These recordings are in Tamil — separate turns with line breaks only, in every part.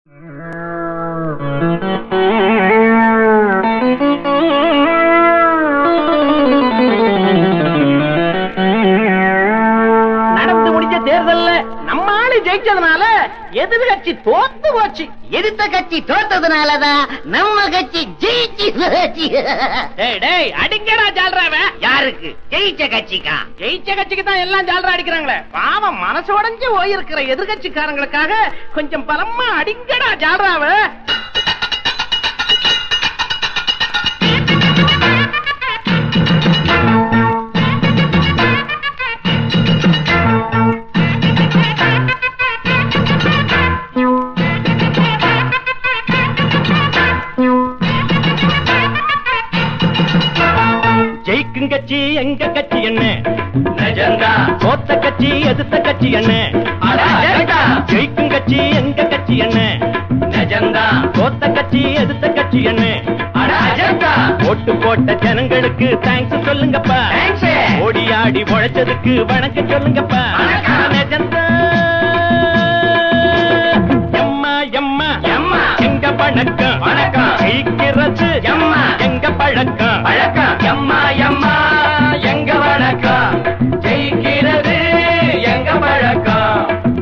நடந்து முடிஞ்ச தேர்தல்ல நம்ம ஆளு ஜெயிச்சதுனால எதிர்கட்சி தோத்து போச்சு
எதிர்த்த கட்சி தோத்ததுனாலதான் நம்ம கட்சி ஜெயிச்சு போச்சு.
டேய் டேய் அடிங்கடா ஜால்ராவ
யாருக்கு ஜெயிச்ச கட்சிக்கா
ஜெயிச்ச கட்சிக்கு தான் எல்லாம் ஜால்ரா அடிக்கிறாங்களே பாவம் மனசு உடைஞ்சு போயிருக்கிற எதிர்கட்சிக்காரங்களுக்காக கொஞ்சம் பலமா அடிங்கடா ஜால்ராவ ஜெயிக்கும் கட்சி எங்க கட்சி என்ன தோத்த கட்சி எதிர்த்த கட்சி என்ன ஜெயிக்கும் கட்சி எங்க கட்சி என்ன தோத்த கட்சி எதிர்த்த கட்சி என்ன ஓட்டு போட்ட ஜனங்களுக்கு தேங்க்ஸ் சொல்லுங்கப்பா ஓடி ஆடி உழைச்சதுக்கு வணக்கம் சொல்லுங்கப்பா
வணக்கம்.
நெஜந்தா. எம்மா எம்மா
எம்மா.
எங்க வணக்கம்
வணக்கம்.
ஜெயிக்கிறது
எம்மா.
எங்க பழக்கம்
வழக்கம் எம்மா எம்மா எங்க வழக்கம் ஜெயிக்கிறது எங்க வழக்கம்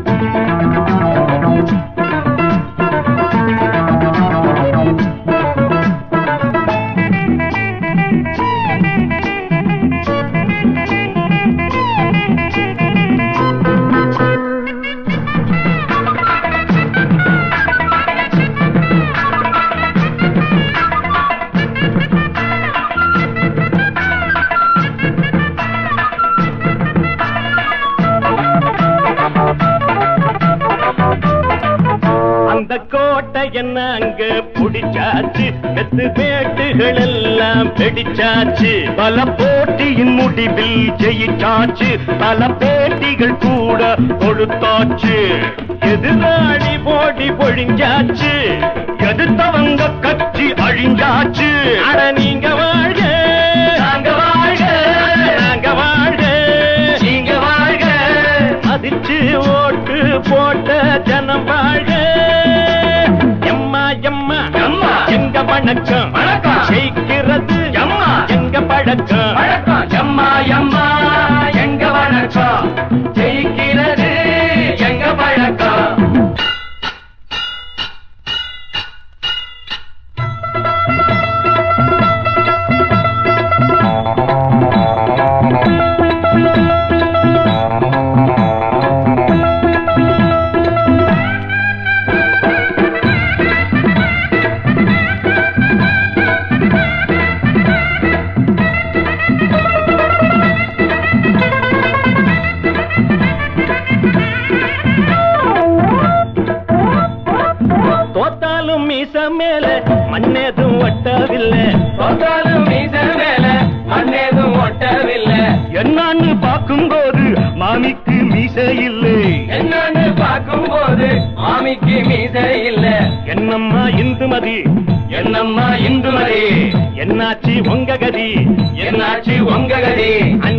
அந்த கோட்டை என்ன அங்க புடிச்சாச்சு வெத்து பேட்டுகள் எல்லாம் வெடிச்சாச்சு பல போட்டியின் முடிவில் ஜெயிச்சாச்சு பல பேட்டிகள் கூட கொடுத்தாச்சு எதிராளி போடி பொழிஞ்சாச்சு எதிர்த்தவங்க கட்சி அழிஞ்சாச்சு அட நீங்க வாழ்க
நாங்க வாழ்க.
நாங்க வாழ்க
நீங்க வாழ்க
மதிச்சு ஓட்டு போட்ட ஜனம் வாழ்க எம்மா எம்மா
எம்மா.
எங்க வணக்கம்
வணக்கம்.
ஜெயிக்கிறது
எம்மா.
எங்க பழக்கம்
வழக்கம் எம்மா எம்மா எங்க வழக்கம் ஜெயிக்கிறது எங்க வழக்கம்
தோத்தாலும் மீச மேல மண்ணேதும் ஒட்டவில்லை
தொட்டாலும் மீச மேல மண்ணேதும் ஒட்டவில்லை
என்னான்னு பார்க்கும்போது மாமிக்கு மீச இல்லை
என்னன்னு பார்க்கும்போது மாமிக்கு மீச இல்ல
என்னம்மா இந்துமதி
என்னம்மா இந்துமதி
என்னாச்சு உங்க கதி
என்னாச்சு உங்க கதி